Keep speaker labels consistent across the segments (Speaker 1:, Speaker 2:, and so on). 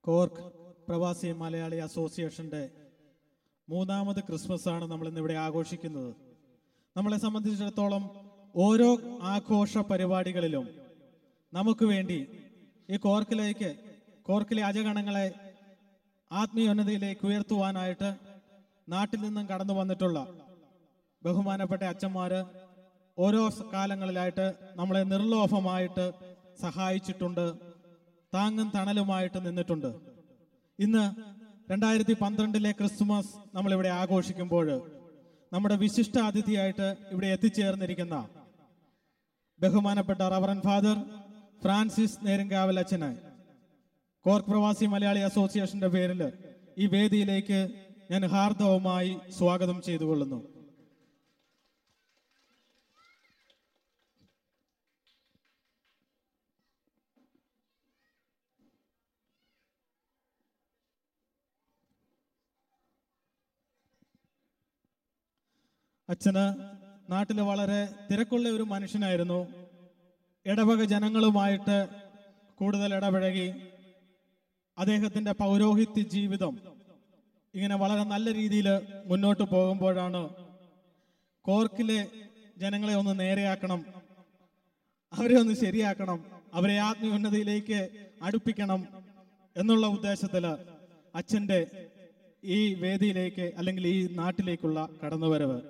Speaker 1: cork പ്രവാസി മലയാളി അസോസിയേഷന്റെ മൂന്നാമത് ക്രിസ്മസ് ആണ് നമ്മൾ ഇന്നിവിടെ ആഘോഷിക്കുന്നത് നമ്മളെ സംബന്ധിച്ചിടത്തോളം ഓരോ ആഘോഷ പരിപാടികളിലും നമുക്ക് വേണ്ടി ഈ കോർക്കിലേക്ക് കോർക്കിലെ അജഗണങ്ങളെ ആത്മീയോന്നതയിലേക്ക് ഉയർത്തുവാനായിട്ട് നാട്ടിൽ നിന്നും കടന്നു വന്നിട്ടുള്ള ബഹുമാനപ്പെട്ട അച്ഛന്മാര് ഓരോ സ- കാലങ്ങളിലായിട്ട് നമ്മളെ നിർലോഭമായിട്ട് സഹായിച്ചിട്ടുണ്ട് താങ്ങും തണലുമായിട്ട് നിന്നിട്ടുണ്ട് ഇന്ന് രണ്ടായിരത്തി പന്ത്രണ്ടിലെ ക്രിസ്മസ് നമ്മളിവിടെ ആഘോഷിക്കുമ്പോൾ നമ്മുടെ വിശിഷ്ട അതിഥിയായിട്ട് ഇവിടെ എത്തിച്ചേർന്നിരിക്കുന്ന ബഹുമാനപ്പെട്ട റവറൻ ഫാദർ ഫ്രാൻസിസ് നേരങ്കാവൽ അച്ഛന് കോർക്ക് പ്രവാസി മലയാളി അസോസിയേഷന്റെ പേരിൽ ഈ വേദിയിലേക്ക് ഞാൻ ഹാർദവമായി സ്വാഗതം ചെയ്തുകൊള്ളുന്നു അച്ഛന് നാട്ടിൽ വളരെ തിരക്കുള്ള ഒരു മനുഷ്യനായിരുന്നു ഇടവക ജനങ്ങളുമായിട്ട് കൂടുതൽ ഇടപഴകി അദ്ദേഹത്തിന്റെ പൗരോഹിത്യ ജീവിതം ഇങ്ങനെ വളരെ നല്ല രീതിയിൽ മുന്നോട്ട് പോകുമ്പോഴാണ് കോർക്കിലെ ജനങ്ങളെ ഒന്ന് നേരെയാക്കണം അവരെ ഒന്ന് ശരിയാക്കണം അവരെ ആത്മീയോന്നതയിലേക്ക് അടുപ്പിക്കണം എന്നുള്ള ഉദ്ദേശത്തില് അച്ഛന്റെ ഈ വേദിയിലേക്ക് അല്ലെങ്കിൽ ഈ നാട്ടിലേക്കുള്ള കടന്നുവരവ്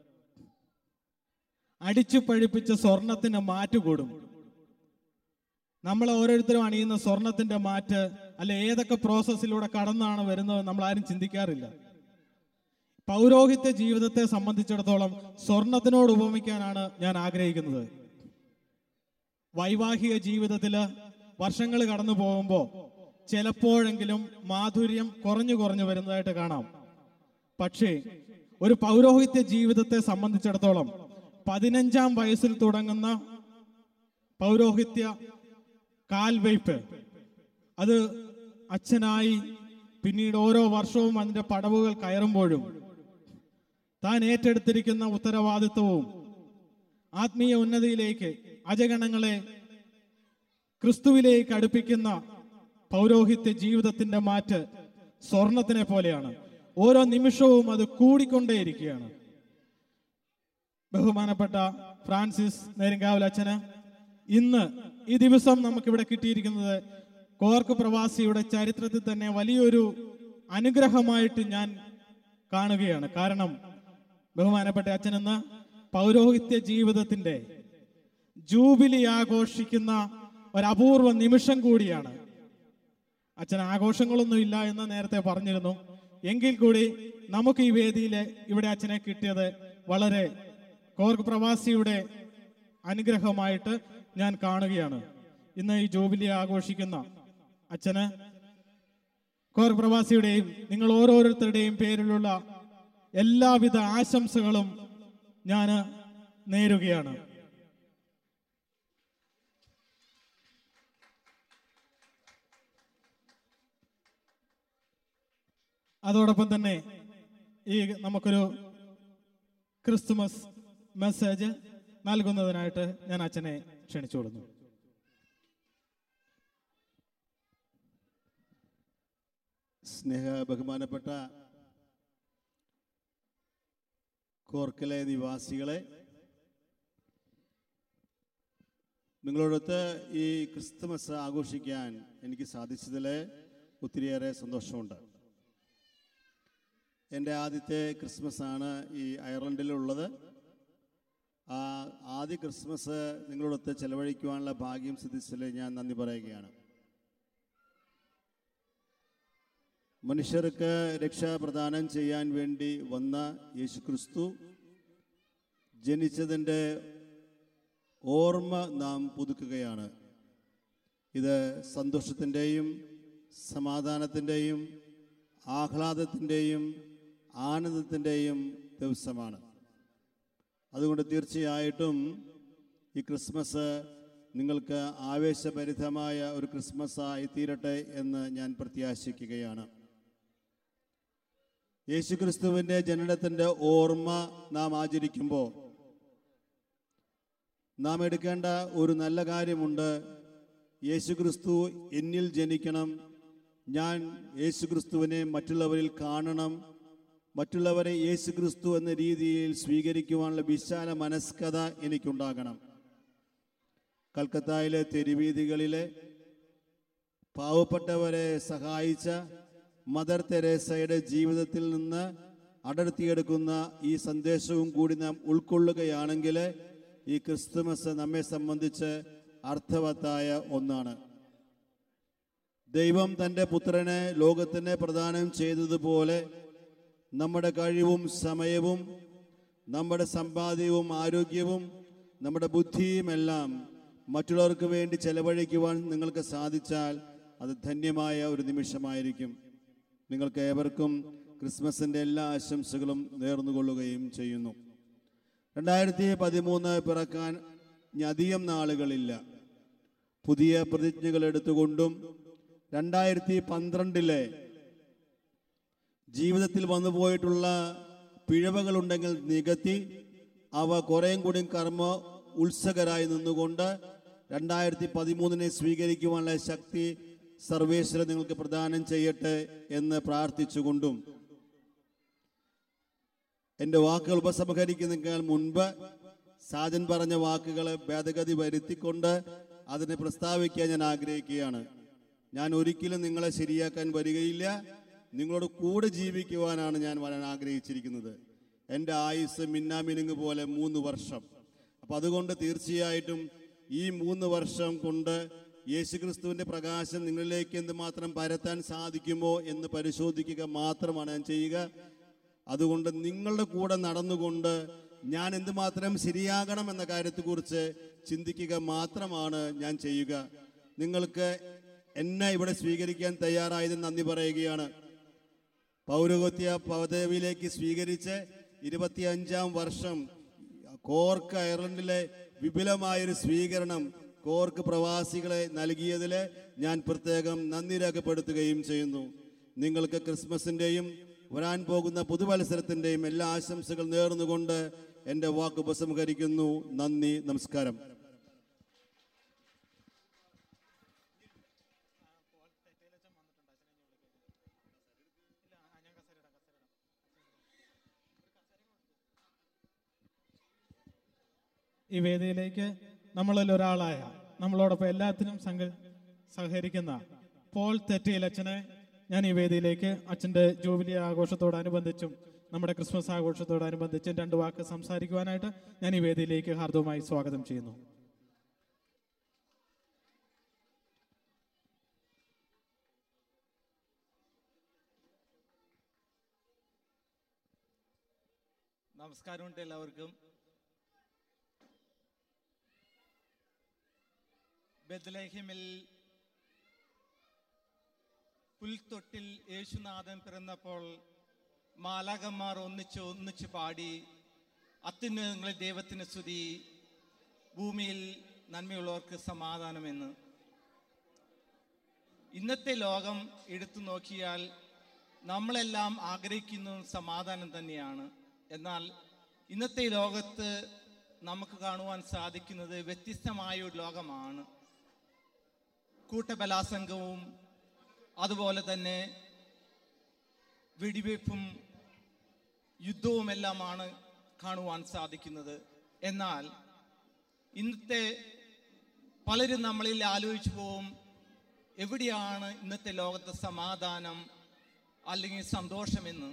Speaker 1: അടിച്ചു പഴിപ്പിച്ച സ്വർണത്തിന് മാറ്റ് കൂടും നമ്മൾ ഓരോരുത്തരും അണിയുന്ന സ്വർണത്തിന്റെ മാറ്റ് അല്ല ഏതൊക്കെ പ്രോസസ്സിലൂടെ കടന്നാണ് വരുന്നത് നമ്മൾ ആരും ചിന്തിക്കാറില്ല പൗരോഹിത്യ ജീവിതത്തെ സംബന്ധിച്ചിടത്തോളം സ്വർണത്തിനോട് ഉപമിക്കാനാണ് ഞാൻ ആഗ്രഹിക്കുന്നത് വൈവാഹിക ജീവിതത്തിൽ വർഷങ്ങൾ കടന്നു പോകുമ്പോൾ ചിലപ്പോഴെങ്കിലും മാധുര്യം കുറഞ്ഞു കുറഞ്ഞു വരുന്നതായിട്ട് കാണാം പക്ഷേ ഒരു പൗരോഹിത്യ ജീവിതത്തെ സംബന്ധിച്ചിടത്തോളം പതിനഞ്ചാം വയസ്സിൽ തുടങ്ങുന്ന പൗരോഹിത്യ കാൽവയ്പ് അത് അച്ഛനായി പിന്നീട് ഓരോ വർഷവും അതിന്റെ പടവുകൾ കയറുമ്പോഴും താൻ ഏറ്റെടുത്തിരിക്കുന്ന ഉത്തരവാദിത്വവും ആത്മീയ ഉന്നതിയിലേക്ക് അജഗണങ്ങളെ ക്രിസ്തുവിലേക്ക് അടുപ്പിക്കുന്ന പൗരോഹിത്യ ജീവിതത്തിന്റെ മാറ്റ് സ്വർണത്തിനെ പോലെയാണ് ഓരോ നിമിഷവും അത് കൂടിക്കൊണ്ടേയിരിക്കുകയാണ് ബഹുമാനപ്പെട്ട ഫ്രാൻസിസ് നേരങ്കാവൽ അച്ഛന് ഇന്ന് ഈ ദിവസം നമുക്കിവിടെ കിട്ടിയിരിക്കുന്നത് കോർക്ക് പ്രവാസിയുടെ ചരിത്രത്തിൽ തന്നെ വലിയൊരു അനുഗ്രഹമായിട്ട് ഞാൻ കാണുകയാണ് കാരണം ബഹുമാനപ്പെട്ട അച്ഛനെന്ന് പൗരോഹിത്യ ജീവിതത്തിന്റെ ജൂബിലി ആഘോഷിക്കുന്ന ഒരു അപൂർവ നിമിഷം കൂടിയാണ് അച്ഛൻ ആഘോഷങ്ങളൊന്നും ഇല്ല എന്ന് നേരത്തെ പറഞ്ഞിരുന്നു എങ്കിൽ കൂടി നമുക്ക് ഈ വേദിയിൽ ഇവിടെ അച്ഛനെ കിട്ടിയത് വളരെ കോർക്ക് പ്രവാസിയുടെ അനുഗ്രഹമായിട്ട് ഞാൻ കാണുകയാണ് ഇന്ന് ഈ ജൂബിലി ആഘോഷിക്കുന്ന അച്ഛന് കോർക്ക് പ്രവാസിയുടെയും നിങ്ങൾ ഓരോരുത്തരുടെയും പേരിലുള്ള എല്ലാവിധ ആശംസകളും ഞാൻ നേരുകയാണ് അതോടൊപ്പം തന്നെ ഈ നമുക്കൊരു ക്രിസ്തുമസ് മെസ്സേജ് നൽകുന്നതിനായിട്ട് ഞാൻ അച്ഛനെ ക്ഷണിച്ചുകൊള്ളുന്നു
Speaker 2: സ്നേഹ ബഹുമാനപ്പെട്ട കോർക്കലെ നിവാസികളെ നിങ്ങളോടൊത്ത് ഈ ക്രിസ്തുമസ് ആഘോഷിക്കാൻ എനിക്ക് സാധിച്ചതിൽ ഒത്തിരിയേറെ സന്തോഷമുണ്ട് എൻ്റെ ആദ്യത്തെ ക്രിസ്മസ് ആണ് ഈ അയർലൻഡിലുള്ളത് ആ ആദ്യ ക്രിസ്മസ് നിങ്ങളോടൊത്ത് ചെലവഴിക്കുവാനുള്ള ഭാഗ്യം സിദ്ധിച്ചതിൽ ഞാൻ നന്ദി പറയുകയാണ് മനുഷ്യർക്ക് രക്ഷ പ്രദാനം ചെയ്യാൻ വേണ്ടി വന്ന യേശുക്രിസ്തു ജനിച്ചതിൻ്റെ ഓർമ്മ നാം പുതുക്കുകയാണ് ഇത് സന്തോഷത്തിൻ്റെയും സമാധാനത്തിൻ്റെയും ആഹ്ലാദത്തിൻ്റെയും ആനന്ദത്തിൻ്റെയും ദിവസമാണ് അതുകൊണ്ട് തീർച്ചയായിട്ടും ഈ ക്രിസ്മസ് നിങ്ങൾക്ക് ആവേശഭരിതമായ ഒരു ക്രിസ്മസായി തീരട്ടെ എന്ന് ഞാൻ പ്രത്യാശിക്കുകയാണ് യേശുക്രിസ്തുവിൻ്റെ ജനനത്തിൻ്റെ ഓർമ്മ നാം ആചരിക്കുമ്പോൾ നാം എടുക്കേണ്ട ഒരു നല്ല കാര്യമുണ്ട് യേശുക്രിസ്തു എന്നിൽ ജനിക്കണം ഞാൻ യേശുക്രിസ്തുവിനെ മറ്റുള്ളവരിൽ കാണണം മറ്റുള്ളവരെ യേശുക്രിസ്തു എന്ന രീതിയിൽ സ്വീകരിക്കുവാനുള്ള വിശാല മനസ്കത എനിക്കുണ്ടാകണം കൽക്കത്തയിലെ തെരുവീതികളിലെ പാവപ്പെട്ടവരെ സഹായിച്ച മദർ തെരേസയുടെ ജീവിതത്തിൽ നിന്ന് അടർത്തിയെടുക്കുന്ന ഈ സന്ദേശവും കൂടി നാം ഉൾക്കൊള്ളുകയാണെങ്കിൽ ഈ ക്രിസ്തുമസ് നമ്മെ സംബന്ധിച്ച് അർത്ഥവത്തായ ഒന്നാണ് ദൈവം തൻ്റെ പുത്രനെ ലോകത്തിന് പ്രദാനം ചെയ്തതുപോലെ നമ്മുടെ കഴിവും സമയവും നമ്മുടെ സമ്പാദ്യവും ആരോഗ്യവും നമ്മുടെ ബുദ്ധിയുമെല്ലാം മറ്റുള്ളവർക്ക് വേണ്ടി ചെലവഴിക്കുവാൻ നിങ്ങൾക്ക് സാധിച്ചാൽ അത് ധന്യമായ ഒരു നിമിഷമായിരിക്കും നിങ്ങൾക്ക് ഏവർക്കും ക്രിസ്മസിൻ്റെ എല്ലാ ആശംസകളും നേർന്നുകൊള്ളുകയും ചെയ്യുന്നു രണ്ടായിരത്തി പതിമൂന്ന് പിറക്കാൻ ഇനി അധികം നാളുകളില്ല പുതിയ പ്രതിജ്ഞകൾ എടുത്തുകൊണ്ടും രണ്ടായിരത്തി പന്ത്രണ്ടിലെ ജീവിതത്തിൽ വന്നുപോയിട്ടുള്ള പിഴവുകളുണ്ടെങ്കിൽ നികത്തി അവ കുറേയും കൂടി കർമ്മ ഉത്സകരായി നിന്നുകൊണ്ട് രണ്ടായിരത്തി പതിമൂന്നിനെ സ്വീകരിക്കുവാനുള്ള ശക്തി സർവേശ്വരൻ നിങ്ങൾക്ക് പ്രദാനം ചെയ്യട്ടെ എന്ന് പ്രാർത്ഥിച്ചുകൊണ്ടും എൻ്റെ വാക്കുകൾ ഉപസംഹരിക്കുന്നതിനേക്കാൾ മുൻപ് സാജൻ പറഞ്ഞ വാക്കുകൾ ഭേദഗതി വരുത്തിക്കൊണ്ട് അതിനെ പ്രസ്താവിക്കാൻ ഞാൻ ആഗ്രഹിക്കുകയാണ് ഞാൻ ഒരിക്കലും നിങ്ങളെ ശരിയാക്കാൻ വരികയില്ല നിങ്ങളോട് കൂടെ ജീവിക്കുവാനാണ് ഞാൻ വരാൻ ആഗ്രഹിച്ചിരിക്കുന്നത് എൻ്റെ ആയുസ് മിന്നാമിനുങ്ങ് പോലെ മൂന്ന് വർഷം അപ്പം അതുകൊണ്ട് തീർച്ചയായിട്ടും ഈ മൂന്ന് വർഷം കൊണ്ട് യേശുക്രിസ്തുവിൻ്റെ പ്രകാശം നിങ്ങളിലേക്ക് എന്തുമാത്രം പരത്താൻ സാധിക്കുമോ എന്ന് പരിശോധിക്കുക മാത്രമാണ് ഞാൻ ചെയ്യുക അതുകൊണ്ട് നിങ്ങളുടെ കൂടെ നടന്നുകൊണ്ട് ഞാൻ എന്തുമാത്രം ശരിയാകണം എന്ന കാര്യത്തെക്കുറിച്ച് ചിന്തിക്കുക മാത്രമാണ് ഞാൻ ചെയ്യുക നിങ്ങൾക്ക് എന്നെ ഇവിടെ സ്വീകരിക്കാൻ തയ്യാറായതിന് നന്ദി പറയുകയാണ് പൗരകത്യ പദവിയിലേക്ക് സ്വീകരിച്ച് ഇരുപത്തിയഞ്ചാം വർഷം കോർക്ക് അയർലൻഡിലെ വിപുലമായൊരു സ്വീകരണം കോർക്ക് പ്രവാസികളെ നൽകിയതിൽ ഞാൻ പ്രത്യേകം നന്ദി രേഖപ്പെടുത്തുകയും ചെയ്യുന്നു നിങ്ങൾക്ക് ക്രിസ്മസിൻ്റെയും വരാൻ പോകുന്ന പുതുവത്സരത്തിൻ്റെയും എല്ലാ ആശംസകൾ നേർന്നുകൊണ്ട് എൻ്റെ വാക്ക് ഉപസംഹരിക്കുന്നു നന്ദി നമസ്കാരം
Speaker 1: ഈ വേദിയിലേക്ക് നമ്മളിൽ ഒരാളായ നമ്മളോടൊപ്പം എല്ലാത്തിനും സംഘ സഹകരിക്കുന്ന പോൾ തെറ്റിയിൽ അച്ഛനെ ഞാൻ ഈ വേദിയിലേക്ക് അച്ഛൻ്റെ ജൂബിലി ആഘോഷത്തോടനുബന്ധിച്ചും നമ്മുടെ ക്രിസ്മസ് ആഘോഷത്തോടനുബന്ധിച്ചും രണ്ട് വാക്ക് സംസാരിക്കുവാനായിട്ട് ഞാൻ ഈ വേദിയിലേക്ക് ഹാർദവമായി സ്വാഗതം ചെയ്യുന്നു
Speaker 3: നമസ്കാരമുണ്ട് എല്ലാവർക്കും ബദ്ലേഹിമിൽ പുൽത്തൊട്ടിൽ യേശുനാഥൻ പിറന്നപ്പോൾ മാലാകന്മാർ ഒന്നിച്ച് ഒന്നിച്ച് പാടി അത്യുന്നതങ്ങളിൽ ദൈവത്തിന് സ്തുതി ഭൂമിയിൽ നന്മയുള്ളവർക്ക് സമാധാനമെന്ന് ഇന്നത്തെ ലോകം എടുത്തു നോക്കിയാൽ നമ്മളെല്ലാം ആഗ്രഹിക്കുന്നതും സമാധാനം തന്നെയാണ് എന്നാൽ ഇന്നത്തെ ലോകത്ത് നമുക്ക് കാണുവാൻ സാധിക്കുന്നത് വ്യത്യസ്തമായ ഒരു ലോകമാണ് കൂട്ടബലാസംഗവും അതുപോലെ തന്നെ വെടിവയ്പ്പും യുദ്ധവുമെല്ലാമാണ് കാണുവാൻ സാധിക്കുന്നത് എന്നാൽ ഇന്നത്തെ പലരും നമ്മളിൽ ആലോചിച്ചു പോവും എവിടെയാണ് ഇന്നത്തെ ലോകത്തെ സമാധാനം അല്ലെങ്കിൽ സന്തോഷമെന്ന്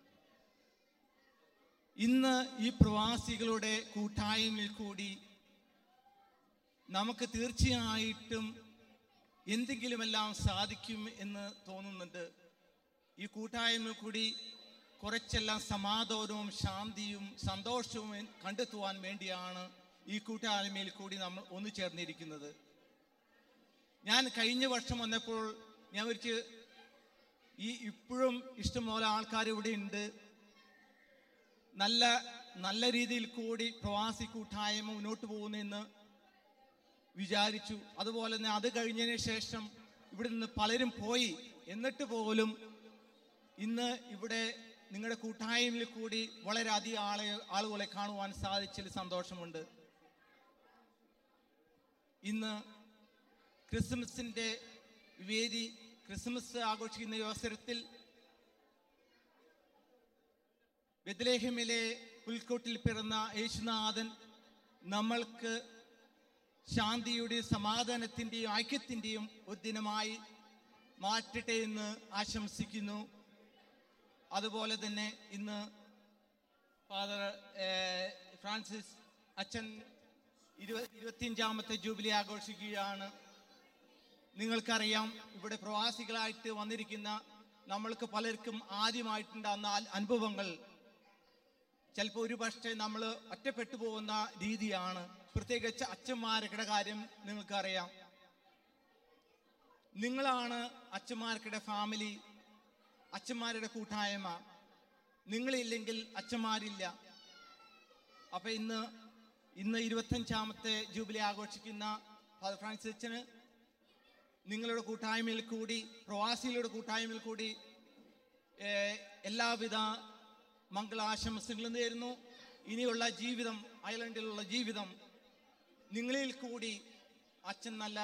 Speaker 3: ഇന്ന് ഈ പ്രവാസികളുടെ കൂട്ടായ്മയിൽ കൂടി നമുക്ക് തീർച്ചയായിട്ടും എന്തെങ്കിലുമെല്ലാം സാധിക്കും എന്ന് തോന്നുന്നുണ്ട് ഈ കൂട്ടായ്മ കൂടി കുറച്ചെല്ലാം സമാധാനവും ശാന്തിയും സന്തോഷവും കണ്ടെത്തുവാൻ വേണ്ടിയാണ് ഈ കൂട്ടായ്മയിൽ കൂടി നമ്മൾ ഒന്നു ചേർന്നിരിക്കുന്നത് ഞാൻ കഴിഞ്ഞ വർഷം വന്നപ്പോൾ ഞാൻ വിളിച്ച് ഈ ഇപ്പോഴും ഇഷ്ടംപോലെ ആൾക്കാർ ഇവിടെ ഉണ്ട് നല്ല നല്ല രീതിയിൽ കൂടി പ്രവാസി കൂട്ടായ്മ മുന്നോട്ട് പോകുന്നെന്ന് വിചാരിച്ചു അതുപോലെ തന്നെ അത് കഴിഞ്ഞതിന് ശേഷം ഇവിടെ നിന്ന് പലരും പോയി എന്നിട്ട് പോലും ഇന്ന് ഇവിടെ നിങ്ങളുടെ കൂട്ടായ്മയിൽ കൂടി വളരെയധികം ആളെ ആളുകളെ കാണുവാൻ സാധിച്ചതിൽ സന്തോഷമുണ്ട് ഇന്ന് ക്രിസ്മസിന്റെ വേദി ക്രിസ്മസ് ആഘോഷിക്കുന്ന ഈ അവസരത്തിൽ ബെദ്ലേഹമിലെ പുൽക്കൂട്ടിൽ പിറന്ന യേശുനാഥൻ നമ്മൾക്ക് ശാന്തിയുടെയും സമാധാനത്തിൻ്റെയും ഐക്യത്തിൻ്റെയും ഒരു ദിനമായി മാറ്റട്ടെ എന്ന് ആശംസിക്കുന്നു അതുപോലെ തന്നെ ഇന്ന് ഫാദർ ഏഹ്, ഫ്രാൻസിസ് അച്ഛൻ ഇരുപ ഇരുപത്തിയഞ്ചാമത്തെ ജൂബിലി ആഘോഷിക്കുകയാണ് നിങ്ങൾക്കറിയാം ഇവിടെ പ്രവാസികളായിട്ട് വന്നിരിക്കുന്ന നമ്മൾക്ക് പലർക്കും ആദ്യമായിട്ടുണ്ടാകുന്ന ആ അനുഭവങ്ങൾ ചിലപ്പോൾ ഒരു പക്ഷേ നമ്മൾ ഒറ്റപ്പെട്ടു പോകുന്ന രീതിയാണ് പ്രത്യേകിച്ച് അച്ഛന്മാരുടെ കാര്യം നിങ്ങൾക്കറിയാം നിങ്ങളാണ് അച്ഛന്മാർക്കുടെ ഫാമിലി അച്ഛന്മാരുടെ കൂട്ടായ്മ നിങ്ങളില്ലെങ്കിൽ അച്ഛന്മാരില്ല അപ്പൊ ഇന്ന് ഇന്ന് ഇരുപത്തഞ്ചാമത്തെ ജൂബിലി ആഘോഷിക്കുന്ന ഫാദർ ഫ്രാൻസിസ് അച്ഛന് നിങ്ങളുടെ കൂട്ടായ്മയിൽ കൂടി പ്രവാസികളുടെ കൂട്ടായ്മയിൽ കൂടി ഏഹ്, എല്ലാവിധ മംഗളാശംസകളും നേരുന്നു ഇനിയുള്ള ജീവിതം അയർലൻഡിലുള്ള ജീവിതം നിങ്ങളിൽ കൂടി അച്ഛൻ നല്ല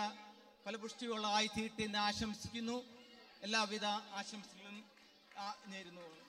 Speaker 3: ഫലപുഷ്ടിയുള്ളതായി തീർത്തി എന്ന് ആശംസിക്കുന്നു എല്ലാവിധ ആശംസകളും ആ, നേരുന്നു